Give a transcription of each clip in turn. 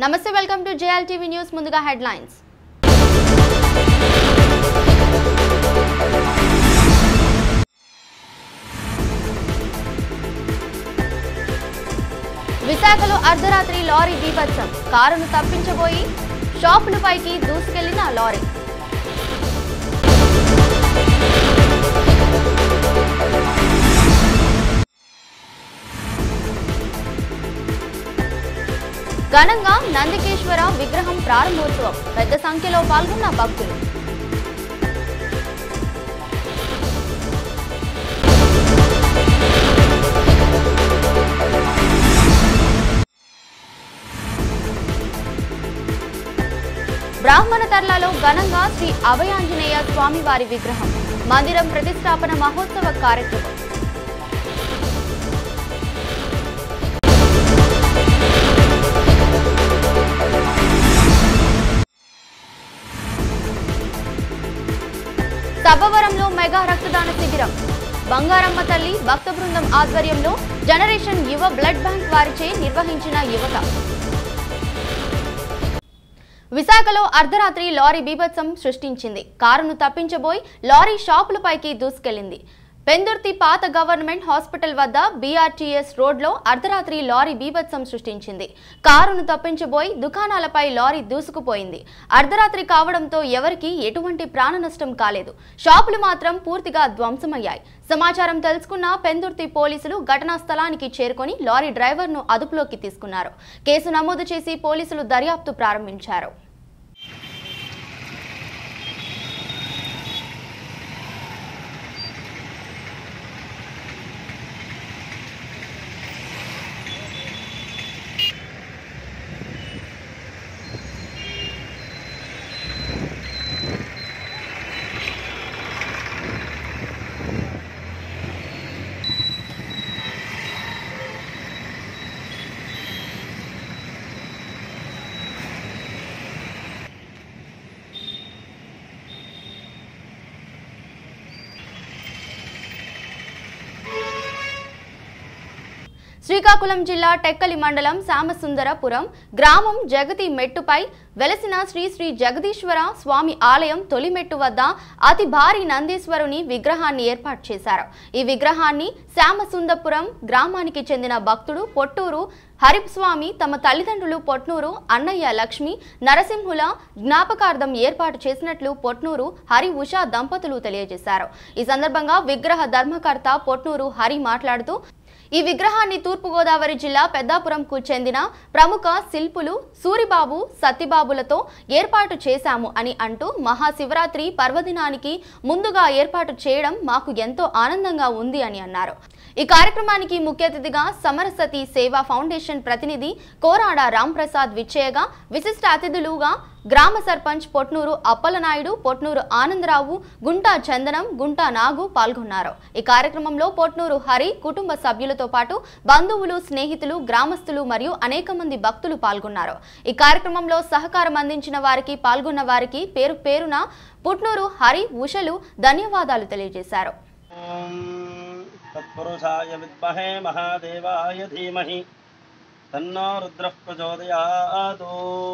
నమస్తే welcome to J L TV news ముందుగా headlines విశాఖలో అర్ధరాత్రి లారీ బీభత్సం కారును తప్పించబోయి షాపుల పైకి దూసుకెళ్లిన లారీ ఘనంగా నందికేశ్వర విగ్రహం ప్రారంభోత్సవం పెద్ద సంఖ్యలో పాల్గొన్న భక్తులు బ్రాహ్మణ తర్లలో ఘనంగా శ్రీ అభయాంజనేయ స్వామివారి విగ్రహం మందిరం ప్రతిష్టాపన మహోత్సవ కార్యక్రమం సభవరంలో మెగా రక్తదాన శిబిరం బంగారమ్మ తల్లి భక్త బృందం ఆధ్వర్యంలో జనరేషన్ యువ బ్లడ్ బ్యాంక్ వారిచే నిర్వహించిన యువత విశాఖలో అర్ధరాత్రి లారీ బీభత్సం సృష్టించింది కారును తప్పించబోయి లారీ షాపులపైకి దూసుకెళ్లింది పెందుర్తి పాత గవర్నమెంట్ హాస్పిటల్ వద్ద బీఆర్టీఎస్ రోడ్లో అర్ధరాత్రి లారీ బీభత్సం సృష్టించింది కారును తప్పించబోయి దుకాణాలపై లారీ దూసుకుపోయింది అర్ధరాత్రి కావడంతో ఎవరికీ ఎటువంటి ప్రాణ నష్టం కాలేదు షాపులు మాత్రం పూర్తిగా ధ్వంసమయ్యాయి సమాచారం తెలుసుకున్న పెందుర్తి పోలీసులు ఘటనా స్థలానికి చేరుకొని లారీ డ్రైవర్ను అదుపులోకి తీసుకున్నారు కేసు నమోదు చేసి పోలీసులు దర్యాప్తు ప్రారంభించారు శ్రీకాకుళం జిల్లా టెక్కలి మండలం సామసుందరపురం గ్రామం జగతి మెట్టుపై వెలసిన శ్రీ శ్రీ జగదీశ్వర స్వామి ఆలయం తొలి మెట్టు వద్ద అతి భారీ నందీశ్వరుని విగ్రహాన్ని ఏర్పాటు చేశారు ఈ విగ్రహాన్ని శ్యామసుందపురం గ్రామానికి చెందిన భక్తుడు పొట్టూరు హరిస్వామి తమ తల్లిదండ్రులు పొట్నూరు అన్నయ్య లక్ష్మి నరసింహుల జ్ఞాపకార్థం ఏర్పాటు చేసినట్లు పొట్నూరు హరి ఉషా దంపతులు తెలియజేశారు ఈ సందర్భంగా విగ్రహ ధర్మకర్త పొట్నూరు హరి మాట్లాడుతూ ఈ విగ్రహాన్ని తూర్పుగోదావరి జిల్లా పెద్దాపురంకు చెందిన ప్రముఖ శిల్పులు సూరిబాబు సత్యబాబులతో ఏర్పాటు చేశాము అని అంటూ మహాశివరాత్రి పర్వదినానికి ముందుగా ఏర్పాటు చేయడం మాకు ఎంతో ఆనందంగా ఉంది అని అన్నారు ఈ కార్యక్రమానికి ముఖ్య అతిథిగా సమరసతి సేవా ఫౌండేషన్ ప్రతినిధి కోరాడ రాంప్రసాద్ విచ్చేయగా విశిష్ట అతిథులుగా గ్రామ సర్పంచ్ పొట్నూరు అప్పలనాయుడు పొట్నూరు ఆనందరావు గుంటా చందనం గుంటా నాగు పాల్గొన్నారు ఈ కార్యక్రమంలో పొట్నూరు హరి కుటుంబ సభ్యులతో పాటు బంధువులు స్నేహితులు గ్రామస్తులు మరియు అనేక మంది భక్తులు పాల్గొన్నారు ఈ కార్యక్రమంలో సహకారం అందించిన వారికి పాల్గొన్న వారికి పేరు పేరున పుట్నూరు హరి ఉషలు ధన్యవాదాలు తెలియజేశారు ఓం తత్పురుషాయ విద్మహే మహాదేవాయ ధీమహి తన్నో రుద్రః ప్రచోదయాతు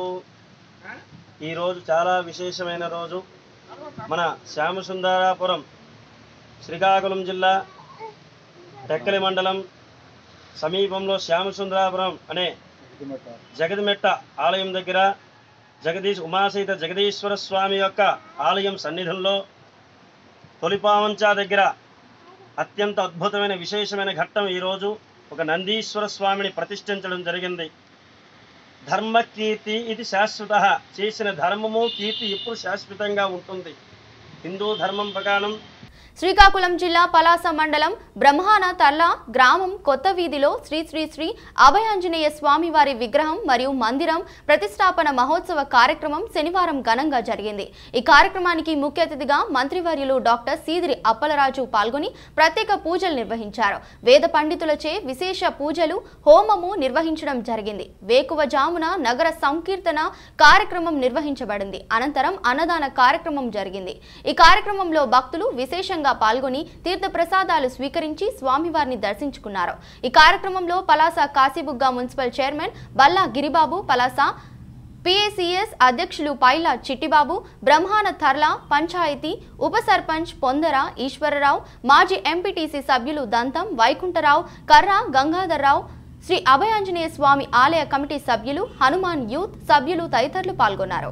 ఈరోజు చాలా విశేషమైన రోజు మన శ్యామసుందరాపురం శ్రీకాకుళం జిల్లా టెక్కలి మండలం సమీపంలో శ్యామసుందరాపురం అనే జగదిమెట్ట ఆలయం దగ్గర జగదీశ్ ఉమాసహిత జగదీశ్వర స్వామి యొక్క ఆలయం సన్నిధంలో తొలిపావంచా దగ్గర అత్యంత అద్భుతమైన విశేషమైన ఘట్టం ఈరోజు ఒక నందీశ్వర స్వామిని ప్రతిష్ఠించడం జరిగింది ధర్మకీర్తి ఇది శాశ్వత చేసిన ధర్మము కీర్తి ఎప్పుడు శాశ్వతంగా ఉంటుంది హిందూ ధర్మం ప్రకారం శ్రీకాకుళం జిల్లా పలాస మండలం బ్రహ్మాన తర్ల గ్రామం కొత్త వీధిలో శ్రీ శ్రీ శ్రీ అభయాంజనేయ స్వామి వారి విగ్రహం మరియు మందిరం ప్రతిష్టాపన మహోత్సవ కార్యక్రమం శనివారం ఘనంగా జరిగింది ఈ కార్యక్రమానికి ముఖ్య అతిథిగా మంత్రివర్యులు డాక్టర్ సీదిరి అప్పలరాజు పాల్గొని ప్రత్యేక పూజలు నిర్వహించారు వేద పండితులచే విశేష పూజలు హోమము నిర్వహించడం జరిగింది వేకువజామున నగర సంకీర్తన కార్యక్రమం నిర్వహించబడింది అనంతరం అన్నదాన కార్యక్రమం జరిగింది ఈ కార్యక్రమంలో భక్తులు విశేషంగా పాల్గొని తీర్థ ప్రసాదాలు స్వీకరించి స్వామివారిని దర్శించుకున్నారు ఈ కార్యక్రమంలో Palasa Kasibugga municipal chairman Balla Giribabu Palasa PACS అధ్యక్షులు పైల చిట్టిబాబు బ్రహ్మాన తర్ల పంచాయతీ ఉప సర్పంచ్ పొందర ఈశ్వరరావు మాజీ ఎంపీటీసీ సభ్యులు దంతం వైకుంఠరావు కర్ర గంగాధర్రావు శ్రీ అభయాంజనేయ స్వామి ఆలయ కమిటీ సభ్యులు హనుమాన్ యూత్ సభ్యులు తదితరులు పాల్గొన్నారు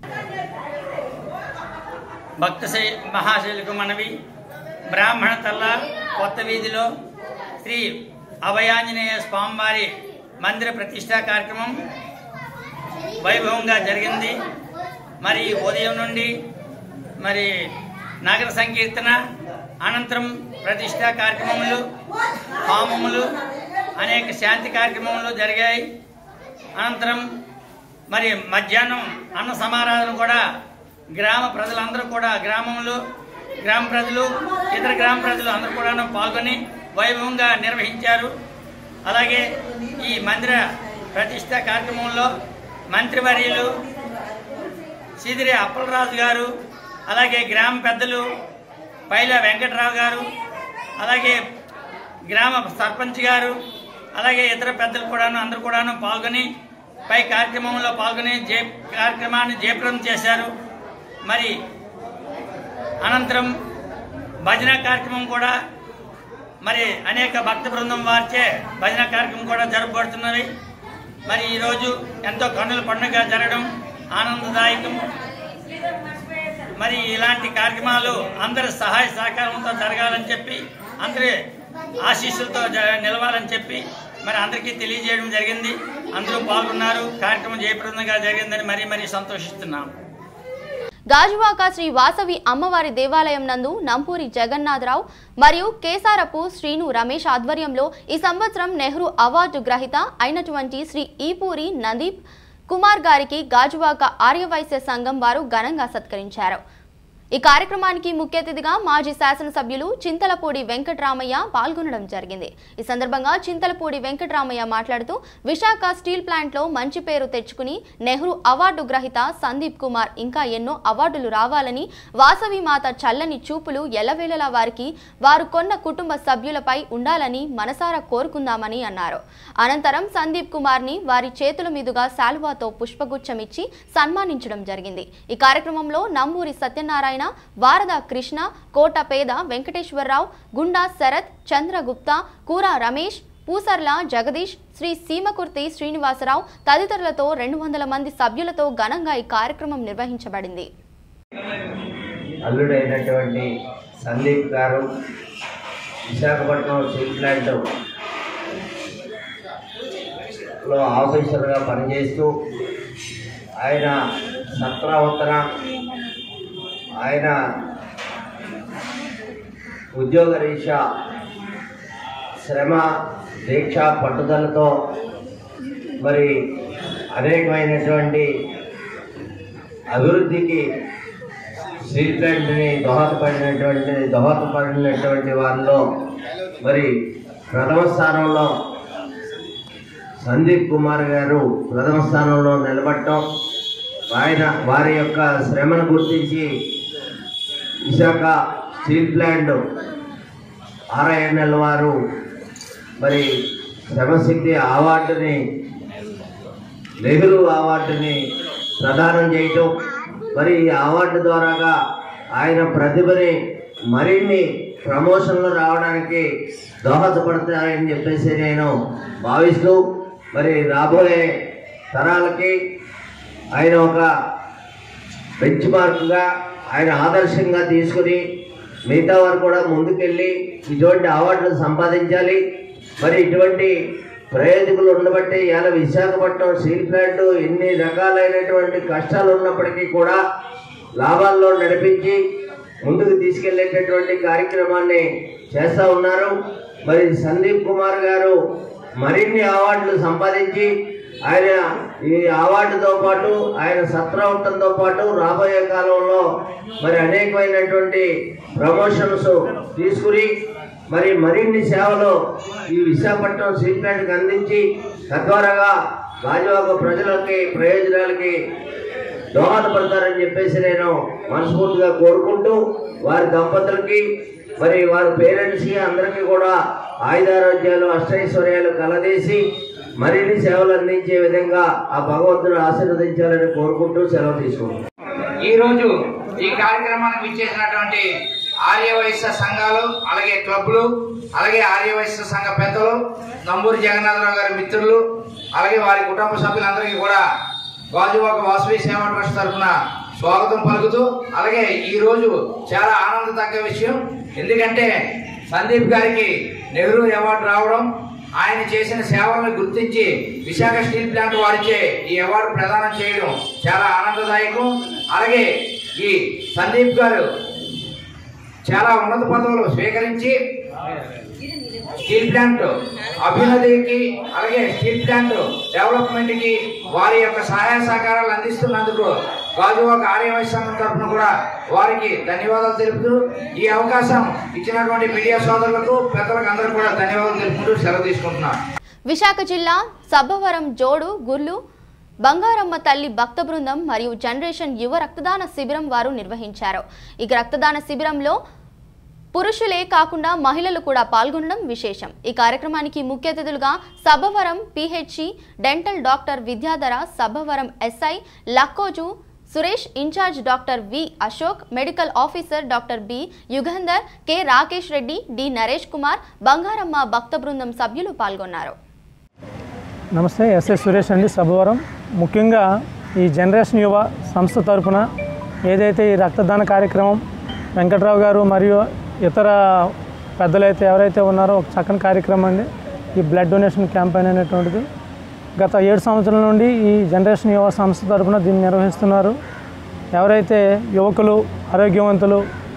భక్త శై- మహాశైలకు మనవి బ్రాహ్మణ తల్ల కొత్త వీధిలో శ్రీ అభయాంజనేయ స్వామివారి మందిర ప్రతిష్టా కార్యక్రమం వైభవంగా జరిగింది మరి ఉదయం నుండి మరి నగర సంకీర్తన అనంతరం ప్రతిష్టా కార్యక్రమములు హోమములు అనేక శాంతి కార్యక్రమములు జరిగాయి అనంతరం మరి మధ్యాహ్నం అన్న సమారాధన కూడా గ్రామ ప్రజలందరూ కూడా గ్రామంలో గ్రామ ప్రజలు ఇతర గ్రామ ప్రజలు అందరూ కూడా పాల్గొని వైభవంగా నిర్వహించారు అలాగే ఈ మందిర ప్రతిష్ట కార్యక్రమంలో మంత్రివర్యులు సిదిరి అప్పలరాజు గారు అలాగే గ్రామ పెద్దలు పైల వెంకటరావు గారు అలాగే గ్రామ సర్పంచ్ గారు అలాగే ఇతర పెద్దలు కూడాను అందరూ కూడాను పాల్గొని పై కార్యక్రమంలో పాల్గొని జయ కార్యక్రమాన్ని జయప్రదం చేశారు మరి అనంతరం భజన కార్యక్రమం కూడా మరి అనేక భక్త బృందం వారిచే భజన కార్యక్రమం కూడా జరపబడుతున్నది మరి ఈరోజు ఎంతో కన్నుల పండుగ జరగడం ఆనందదాయకం మరి ఇలాంటి కార్యక్రమాలు అందరి సహాయ సహకారంతో జరగాలని చెప్పి అందరి ఆశీస్సులతో జ- నిలవాలని చెప్పి మరి అందరికీ తెలియజేయడం జరిగింది అందరూ పాల్గొన్నారు కార్యక్రమం జయప్రదంగా జరిగిందని మరీ మరీ సంతోషిస్తున్నాం గాజువాక శ్రీ వాసవి అమ్మవారి దేవాలయం నందు నంపూరి జగన్నాథరావు మరియు కేసారపు శ్రీను రమేష్ ఆధ్వర్యంలో ఈ సంవత్సరం నెహ్రూ అవార్డు గ్రహీత అయినటువంటి శ్రీ ఈపూరి నందీప్ కుమార్ గారికి గాజువాక ఆర్యవైశ్య సంఘం వారు ఘనంగా సత్కరించారు ఈ కార్యక్రమానికి ముఖ్య అతిథిగా మాజీ శాసనసభ్యులు చింతలపూడి వెంకటరామయ్య పాల్గొనడం జరిగింది ఈ సందర్భంగా చింతలపూడి వెంకటరామయ్య మాట్లాడుతూ విశాఖ స్టీల్ ప్లాంట్లో మంచి పేరు తెచ్చుకుని నెహ్రూ అవార్డు గ్రహీత సందీప్ కుమార్ ఇంకా ఎన్నో అవార్డులు రావాలని వాసవి మాత చల్లని చూపులు ఎల్లవేళలా వారికి వారు కొన్న కుటుంబ సభ్యులపై ఉండాలని మనసారా కోరుకుందామని అన్నారు అనంతరం సందీప్ కుమార్ ని వారి చేతుల మీదుగా శాలువాతో పుష్పగుచ్చం ఇచ్చి సన్మానించడం జరిగింది ఈ కార్యక్రమంలో నంబూరి సత్యనారాయణ వారద కృష్ణ కోట పేద వెంకటేశ్వరరావు గుండా శరత్ చంద్రగుప్తా కూర రమేష్ పూసర్ల జగదీష్ శ్రీ సీమకుర్తి శ్రీనివాసరావు తదితరులతో రెండు వందల మంది సభ్యులతో ఘనంగా ఈ కార్యక్రమం నిర్వహించబడింది అల్లుడైనటువంటి సందీప్ గారు విశాఖపట్నం స్టీల్ ప్లాంట్ లో ఆఫీసర్గా పనిచేస్తూ ఆయన సత్రావతన ఆయన ఉద్యోగ రీత్యా శ్రమ దీక్ష పట్టుదలతో మరి అనేకమైనటువంటి అభివృద్ధికి స్టీల్ ప్లాంట్ని దోహదపడినటువంటి దోహదపడినటువంటి వారిలో మరి ప్రథమ స్థానంలో సందీప్ కుమార్ గారు ప్రథమ స్థానంలో నిలబడటం ఆయన వారి యొక్క శ్రమను గుర్తించి విశాఖ స్టీల్ ప్లాంట్ ఆర్ఐఎన్ఎల్ వారు మరి శ్రమశక్తి అవార్డుని నెహ్రూ అవార్డుని ప్రదానం చేయటం మరి ఈ అవార్డు ద్వారాగా ఆయన ప్రతిభని మరిన్ని ప్రమోషన్లు రావడానికి దోహదపడతాయని చెప్పేసి నేను భావిస్తూ మరి రాబోయే తరాలకి ఆయన ఒక బెంచ్ మార్క్గా ఆయన ఆదర్శంగా తీసుకుని మిగతా వారు కూడా ముందుకెళ్ళి ఇటువంటి అవార్డులు సంపాదించాలి మరి ఇటువంటి ప్రయోజకులు ఉండబట్టి ఇవాళ విశాఖపట్నం స్టీల్ ప్లాంట్ ఎన్ని రకాలైనటువంటి కష్టాలు ఉన్నప్పటికీ కూడా లాభాల్లో నడిపించి ముందుకు తీసుకెళ్లేటటువంటి కార్యక్రమాన్ని చేస్తూ ఉన్నారు మరి సందీప్ కుమార్ గారు మరిన్ని అవార్డులు సంపాదించి ఆయన ఈ అవార్డుతో పాటు ఆయన సత్రవటంతో పాటు రాబోయే కాలంలో మరి అనేకమైనటువంటి ప్రమోషన్స్ తీసుకుని మరి మరిన్ని సేవలు ఈ విశాఖపట్నం స్టీల్ ప్లాంట్కి అందించి తద్వారాగా గాజువాక ప్రజలకి ప్రయోజనాలకి దోహదపడతారని చెప్పేసి నేను మనస్ఫూర్తిగా కోరుకుంటూ వారి దంపతులకి మరి వారి పేరెంట్స్కి అందరికీ కూడా ఆయుధారోగ్యాలు అష్టైశ్వర్యాలు కలదేసి మరిన్ని సేవలు అందించే విధంగా ఆ భగవంతుడు ఆశీర్వదించాలని కోరుకుంటూ సెలవు తీసుకుంటాం ఈ రోజు ఈ కార్యక్రమానికి విచ్చేసినటువంటి ఆర్యవైశ్య సంఘాలు అలాగే క్లబ్లు అలాగే ఆర్యవైశ్య సంఘ పెద్దలు నంబూరి జగన్నాథరావు గారి మిత్రులు అలాగే వారి కుటుంబ సభ్యులందరికీ కూడా గాజువాక వాసవి సేవా ట్రస్ట్ తరఫున స్వాగతం పలుకుతూ అలాగే ఈ రోజు చాలా ఆనందదగ్గ విషయం ఎందుకంటే సందీప్ గారికి నెహ్రూ అవార్డు రావడం ఆయన చేసిన సేవలను గుర్తించి విశాఖ స్టీల్ ప్లాంట్ వారిచే ఈ అవార్డు ప్రదానం చేయడం చాలా ఆనందదాయకం అలాగే ఈ సందీప్ గారు చాలా ఉన్నత పదవులు స్వీకరించి స్టీల్ ప్లాంట్ అభ్యున్నతికి అలాగే స్టీల్ ప్లాంట్ డెవలప్మెంట్ కి వారి యొక్క సహాయ సహకారాలు అందిస్తున్నందుకు గాజువాక ఆర్యవైశ్య సంఘం తరఫున కూడా వారికి ధన్యవాదాలు తెలుపుతూ ఈ అవకాశం ఇచ్చినటువంటి మీడియా సోదరులకు పెద్దలకు అందరూ కూడా ధన్యవాదాలు తెలుపుకుంటూ సెలవు తీసుకుంటున్నాను విశాఖ జిల్లా సబ్బవరం జోడు గుర్లు బంగారమ్మ తల్లి భక్త బృందం మరియు జనరేషన్ యువ రక్తదాన శిబిరం వారు నిర్వహించారు ఈ రక్తదాన శిబిరంలో పురుషులే కాకుండా మహిళలు కూడా పాల్గొనడం విశేషం ఈ కార్యక్రమానికి ముఖ్య అతిథులుగా Sabbavaram PHC dental doctor Vidyadhara Sabbavaram SI Lakkoju Suresh in charge doctor V Ashok medical officer doctor B Yugandhar K Rakesh Reddy D Naresh Kumar Bangaramma భక్త బృందం సభ్యులు పాల్గొన్నారు నమస్తే ఎస్ఎస్ సురేష్ అండి సభవరం ముఖ్యంగా ఈ జనరేషన్ యువ సంస్థ తరపున ఏదైతే ఈ రక్తదాన కార్యక్రమం వెంకట్రావు గారు మరియు ఇతర పెద్దలైతే ఎవరైతే ఉన్నారో ఒక చక్కని కార్యక్రమం అండి ఈ బ్లడ్ డొనేషన్ క్యాంపెయిన్ అనేటువంటిది గత ఏడు సంవత్సరాల నుండి ఈ జనరేషన్ యువ సంస్థ తరపున దీన్ని నిర్వహిస్తున్నారు ఎవరైతే యువకులు ఆరోగ్యవంతులు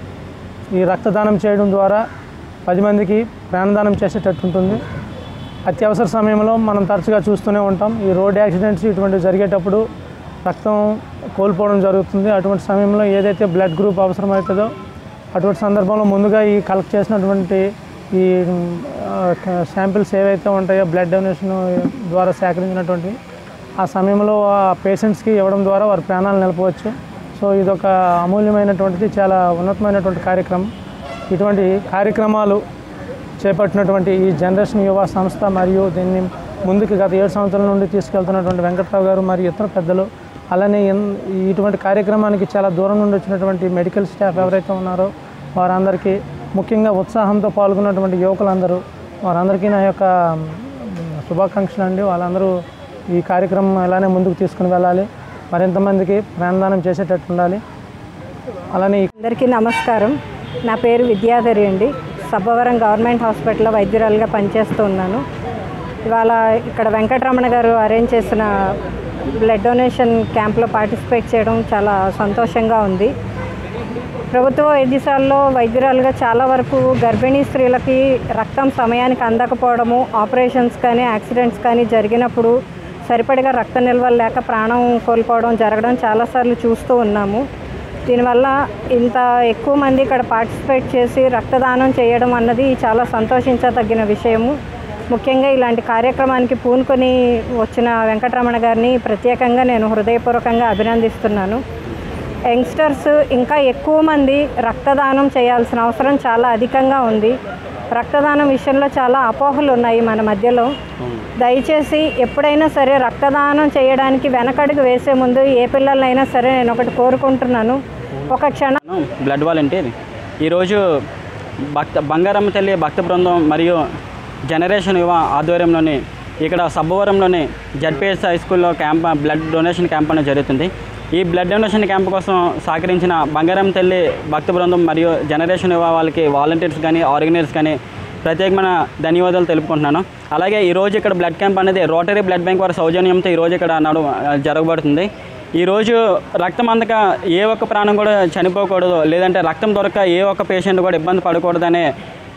ఈ రక్తదానం చేయడం ద్వారా పది మందికి ప్రాణదానం చేసేటట్టు ఉంటుంది అత్యవసర సమయంలో మనం తరచుగా చూస్తూనే ఉంటాం ఈ రోడ్ యాక్సిడెంట్స్ ఇటువంటి జరిగేటప్పుడు రక్తం కోల్పోవడం జరుగుతుంది అటువంటి సమయంలో ఏదైతే బ్లడ్ గ్రూప్ అవసరమవుతుందో అటువంటి సందర్భంలో ముందుగా ఈ కలెక్ట్ చేసినటువంటి ఈ శాంపిల్స్ ఏవైతే ఉంటాయో బ్లడ్ డొనేషన్ ద్వారా సేకరించినటువంటి ఆ సమయంలో ఆ పేషెంట్స్కి ఇవ్వడం ద్వారా వారి ప్రాణాలు నిలపవచ్చు సో ఇదొక అమూల్యమైనటువంటిది చాలా ఉన్నతమైనటువంటి కార్యక్రమం ఇటువంటి కార్యక్రమాలు చేపట్టినటువంటి ఈ జనరేషన్ యువ సంస్థ మరియు దీన్ని ముందుకు గత ఏడు సంవత్సరాల నుండి తీసుకెళ్తున్నటువంటి వెంకట్రావు గారు మరియు ఇతర పెద్దలు అలానే ఎన్- ఇటువంటి కార్యక్రమానికి చాలా దూరం నుండి వచ్చినటువంటి మెడికల్ స్టాఫ్ ఎవరైతే ఉన్నారో వారందరికీ ముఖ్యంగా ఉత్సాహంతో పాల్గొన్నటువంటి యువకులందరూ వారందరికీ నా యొక్క మ్, శుభాకాంక్షలు అండి వాళ్ళందరూ ఈ కార్యక్రమం ఎలానే ముందుకు తీసుకుని వెళ్ళాలి మరింతమందికి ప్రాణదానం చేసేటట్టు ఉండాలి అలానే ఈ అందరికీ నమస్కారం నా పేరు విద్యాధరి అండి సబ్బవరం గవర్నమెంట్ హాస్పిటల్లో వైద్యురాలుగా పనిచేస్తూ ఉన్నాను ఇవాళ ఇక్కడ వెంకటరమణ గారు అరేంజ్ చేసిన బ్లడ్ డొనేషన్ క్యాంప్లో పార్టిసిపేట్ చేయడం చాలా సంతోషంగా ఉంది ప్రభుత్వ వైద్యశాలలో వైద్యురాలుగా చాలా వరకు గర్భిణీ స్త్రీలకి రక్తం సమయానికి అందకపోవడము ఆపరేషన్స్ కానీ యాక్సిడెంట్స్ కానీ జరిగినప్పుడు సరిపడిగా రక్త నిల్వలు లేక ప్రాణం కోల్పోవడం జరగడం చాలాసార్లు చూస్తూ ఉన్నాము దీనివల్ల ఇంత ఎక్కువ మంది ఇక్కడ పార్టిసిపేట్ చేసి రక్తదానం చేయడం అన్నది చాలా సంతోషించదగిన విషయము ముఖ్యంగా ఇలాంటి కార్యక్రమానికి పూనుకొని వచ్చిన వెంకటరమణ గారిని ప్రత్యేకంగా నేను హృదయపూర్వకంగా అభినందిస్తున్నాను యంగ్స్టర్స్ ఇంకా ఎక్కువ మంది రక్తదానం చేయాల్సిన అవసరం చాలా అధికంగా ఉంది రక్తదానం విషయంలో చాలా అపోహలు ఉన్నాయి మన మధ్యలో దయచేసి ఎప్పుడైనా సరే రక్తదానం చేయడానికి వెనకడుగు వేసే ముందు ఏ పిల్లలైనా సరే నేను ఒకటి కోరుకుంటున్నాను ఒక క్షణం బ్లడ్ వాలంటీర్ ఈరోజు భక్త బంగారమ్మ తల్లి భక్త బృందం మరియు జనరేషన్ యువ ఆధ్వర్యంలోని ఇక్కడ సబ్బవరంలోని జడ్పిఎస్ హై స్కూల్లో క్యాంప్ బ్లడ్ డొనేషన్ క్యాంప్ అనేది జరుగుతుంది ఈ బ్లడ్ డొనేషన్ క్యాంప్ కోసం సహకరించిన బంగారం తల్లి భక్త బృందం మరియు జనరేషన్ యువ వాళ్ళకి వాలంటీర్స్ కానీ ఆర్గనైజర్స్ కానీ ప్రత్యేకమైన ధన్యవాదాలు తెలుపుకుంటున్నాను అలాగే ఈరోజు ఇక్కడ బ్లడ్ క్యాంప్ అనేది రోటరీ బ్లడ్ బ్యాంక్ వారి సౌజన్యంతో ఈరోజు ఇక్కడ నడు జరగబడుతుంది ఈరోజు రక్తం అందక ఏ ఒక్క ప్రాణం కూడా చనిపోకూడదు లేదంటే రక్తం దొరక ఏ ఒక్క పేషెంట్ కూడా ఇబ్బంది పడకూడదనే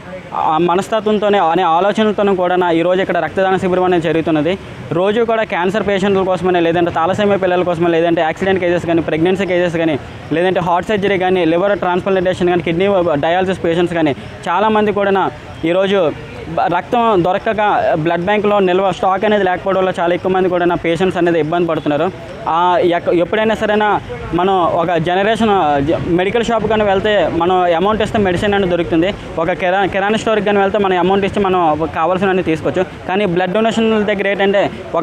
ఆ మనస్తత్వంతోనే అనే ఆలోచనలతోనూ కూడా నా ఈరోజు ఇక్కడ రక్తదాన శిబిరం అనేది జరుగుతున్నది రోజు కూడా క్యాన్సర్ పేషెంట్ల కోసమనే లేదంటే తాలసేమియా పిల్లల కోసమే లేదంటే యాక్సిడెంట్ కేసెస్ కానీ ప్రెగ్నెన్సీ కేసెస్ కానీ లేదంటే హార్ట్ సర్జరీ కానీ లివర్ ట్రాన్స్ప్లాంటేషన్ కానీ కిడ్నీ డయాలసిస్ పేషెంట్స్ కానీ చాలామంది కూడా నా ఈరోజు బ- రక్తం దొరకక బ్లడ్ బ్యాంక్లో నిల్వ స్టాక్ అనేది లేకపోవడం వల్ల చాలా ఎక్కువ మంది కూడా నా పేషెంట్స్ అనేది ఇబ్బంది పడుతున్నారు ఆ, ఎక్క- ఎప్పుడైనా సరైనా మనం ఒక జనరేషన్ జ- మెడికల్ షాప్ కానీ వెళ్తే మనం అమౌంట్ ఇస్తే మెడిసిన్ అనేది దొరుకుతుంది ఒక కిరా కిరాణా స్టోర్కి కానీ వెళ్తే మనం అమౌంట్ ఇచ్చి మనం కావాల్సినవన్నీ తీసుకోవచ్చు కానీ బ్లడ్ డొనేషన్ దగ్గర ఏంటంటే ఒక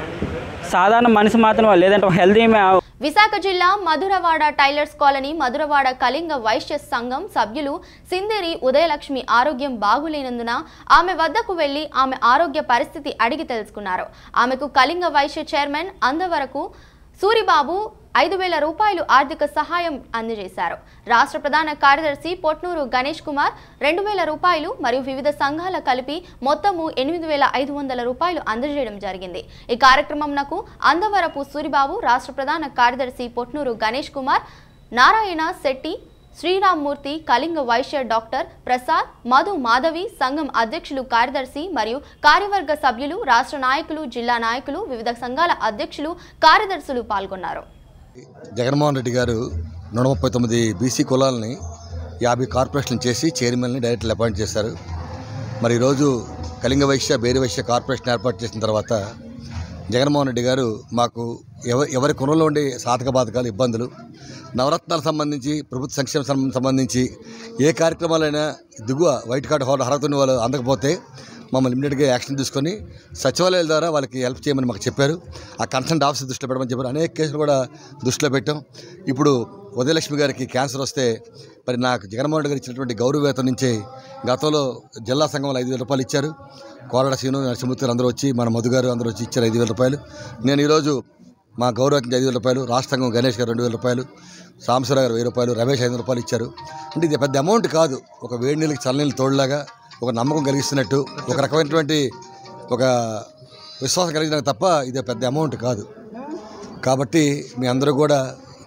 సాధారణ మనిషి మాత్రం లేదంటే ఒక హెల్దీ విశాఖ జిల్లా మధురవాడ టైలర్స్ కాలనీ మధురవాడ కళింగ వైశ్య సంఘం సభ్యులు సిందేరి ఉదయలక్ష్మి ఆరోగ్యం బాగులేనందున ఆమె వద్దకు వెళ్లి ఆమె ఆరోగ్య పరిస్థితి అడిగి తెలుసుకున్నారు ఆమెకు కళింగ వైశ్య చైర్మన్ అందవరకు సూరిబాబు ఐదు వేల రూపాయలు ఆర్థిక సహాయం అందజేశారు రాష్ట్ర ప్రధాన కార్యదర్శి పొట్నూరు గణేష్ కుమార్ రెండు వేల రూపాయలు మరియు వివిధ సంఘాల కలిపి మొత్తము ఎనిమిది వేల ఐదు వందల రూపాయలు అందజేయడం జరిగింది ఈ కార్యక్రమంనకు అందవరపు సూరిబాబు రాష్ట్ర ప్రధాన కార్యదర్శి పొట్నూరు గణేష్ కుమార్ నారాయణ శెట్టి శ్రీరామ్మూర్తి కళింగ వైశ్య డాక్టర్ ప్రసాద్ మధు మాధవి సంఘం అధ్యక్షులు కార్యదర్శి మరియు కార్యవర్గ సభ్యులు రాష్ట్ర నాయకులు జిల్లా నాయకులు వివిధ సంఘాల అధ్యక్షులు కార్యదర్శులు పాల్గొన్నారు జగన్మోహన్ రెడ్డి గారు నూట ముప్పై తొమ్మిది బీసీ కులాలని యాభై కార్పొరేషన్లు చేసి చైర్మన్ని డైరెక్టర్లు అపాయింట్ చేశారు మరి ఈరోజు కళింగ వైశ్య బేరి వైశ్య కార్పొరేషన్ ఏర్పాటు చేసిన తర్వాత జగన్మోహన్ రెడ్డి గారు మాకు ఎవ ఎవరి కొనుల్లో ఉండే సాధక బాధకాలు ఇబ్బందులు నవరత్నాలకు సంబంధించి ప్రభుత్వ సంక్షేమ సం- సంబంధించి ఏ కార్యక్రమాలైనా దిగువ వైట్ కార్డు హోల్డర్ అర్హత ఉన్న వాళ్ళు అందకపోతే మమ్మల్ని ఇమ్మీడియట్గా యాక్షన్ తీసుకొని సచివాలయాల ద్వారా వాళ్ళకి హెల్ప్ చేయమని మాకు చెప్పారు ఆ కన్సల్ట్ ఆఫీస్ దృష్టిలో పెట్టమని చెప్పారు అనేక కేసులు కూడా దృష్టిలో పెట్టాం ఇప్పుడు ఉదయలక్ష్మి గారికి క్యాన్సర్ వస్తే మరి నాకు జగన్మోహన్ రెడ్డి గారు ఇచ్చినటువంటి గౌరవ వేతనం నుంచి గతంలో జిల్లా సంఘంలో ఐదు వేల రూపాయలు ఇచ్చారు కోరడ శ్రీను నరసింహమూర్తి గారు అందరూ వచ్చి మన మధు గారు అందరూ వచ్చి ఇచ్చారు ఐదు వేల రూపాయలు నేను ఈరోజు మా గౌరవానికి ఐదు వేల రూపాయలు రాష్ట్ర సంఘం గణేష్ గారు రెండు వేల రూపాయలు సాంబశివరావు గారు వెయ్యి రూపాయలు రమేష్ ఐదు రూపాయలు ఇచ్చారు అంటే ఇది పెద్ద అమౌంట్ కాదు ఒక వేడి నీళ్ళకి చల్లనీళ్ళు తోడులాగా ఒక నమ్మకం కలిగిస్తున్నట్టు ఒక రకమైనటువంటి ఒక విశ్వాసం కలిగిన తప్ప ఇది పెద్ద అమౌంట్ కాదు కాబట్టి మీ అందరూ కూడా